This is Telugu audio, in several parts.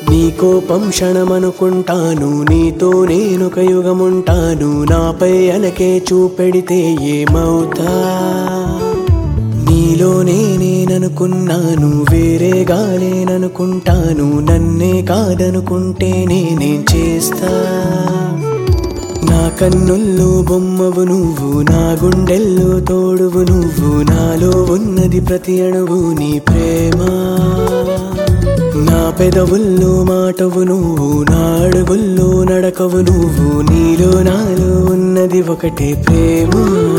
నీ కోపం క్షణమనుకుంటాను నీతో నేనొక యుగముంటాను నాపై అలకే చూపెడితే ఏమవుతా నీలోనే నేననుకున్నాను వేరేగా నేననుకుంటాను నన్నే కాదనుకుంటే నేనేం చేస్తా నా కన్నుల్లో బొమ్మవు నువ్వు నా గుండెల్లో తోడువు నువ్వు నాలో ఉన్నది ప్రతి అణువు నీ ప్రేమ నా పెదవుల్లో మాటవు నువ్వు నా అడుగుల్లో నడకవు నువ్వు నీలో నాలో ఉన్నది ఒకటే ప్రేమ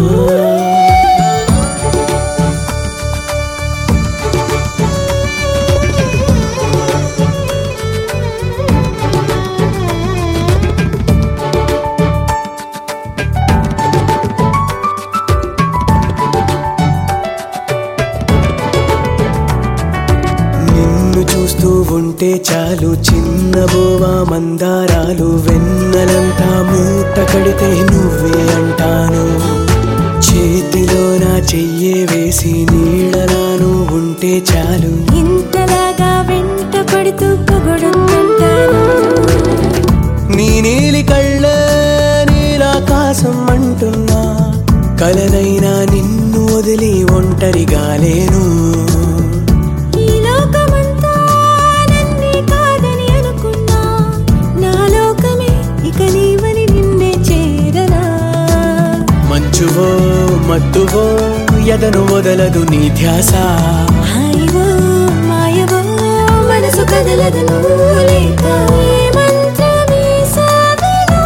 నిన్ను చూస్తూ ఉంటే చాలు చిన్న బోవా మందారాలు వెన్నెలంతా మూట కడితే నువ్వే అంటాను చేతిలో నా చెయ్యే వేసి నీడలాను ఉంటే చాలు ఇంతలాగా వెంట పడుతూ పొగడుతుంటాను నీ నీలి కళ్ళ నీలాకాశం అంటున్నా కలనైనా నిన్ను వదిలి ఒంటరిగా లేను ఈ లోకమంతా నన్నే కాదని అనుకున్నా నా లోకమే ఇక నీవని నిన్నే చేరనా మంచువో మత్తువో ఎదను వదలదు నీ ధ్యాస హాయివో మాయవో మనసు కదలదు నువ్వు లేక ఏ మంత్రమే సాగనా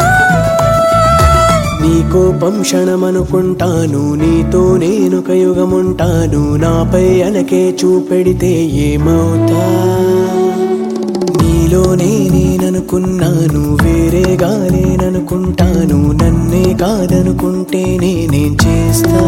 నీ కోపం క్షణమనుకుంటాను నీతో నేనొక యుగముంటాను నాపై అలకే చూపెడితే ఏమవుతా నీలోనే నేననుకున్నాను వేరేగా నేననుకుంటాను నన్నే కాదనుకుంటే నేనేం చేస్తా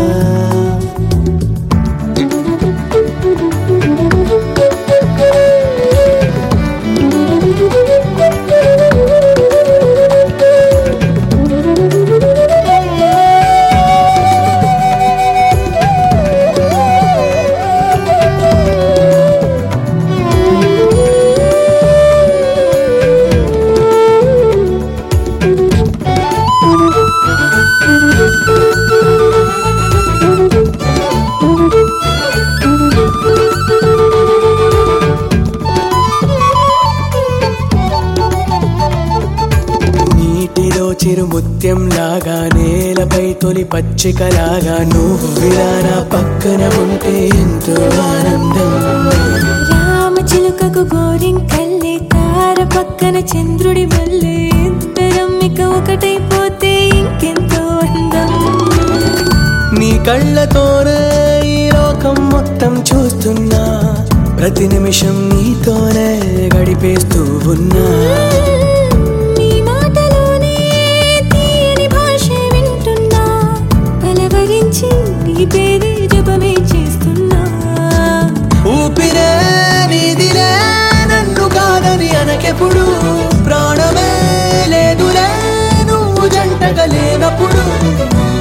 నీటిలో చిరు ముత్యం లాగా నేలపై తొలి పచ్చికలాగా నువ్వు ఇలా నా పక్కన ఉంటే ఎంతో ఆనందం రామ చిలుకకు గోరింకల్లే తార పక్కన చంద్రుడి వల్లే ఇద్దరం ఇక ఒకటైపోతే ఇంకెంతో అందం నీ కళ్ళతోనే ఈ లోకం మొత్తం చూస్తున్నా ప్రతి నిమిషం నీతోనే గడిపేస్తూ ఉన్నా నీ మాటలోనే తీయని భాష వింటున్నా పలవరించి నీ పేరే జపమే చేస్తున్నా ఊపిరే నీదిలే నన్ను కాదని అనకెప్పుడు ప్రాణమే లేదులే నువ్వు జంటగా లేనప్పుడు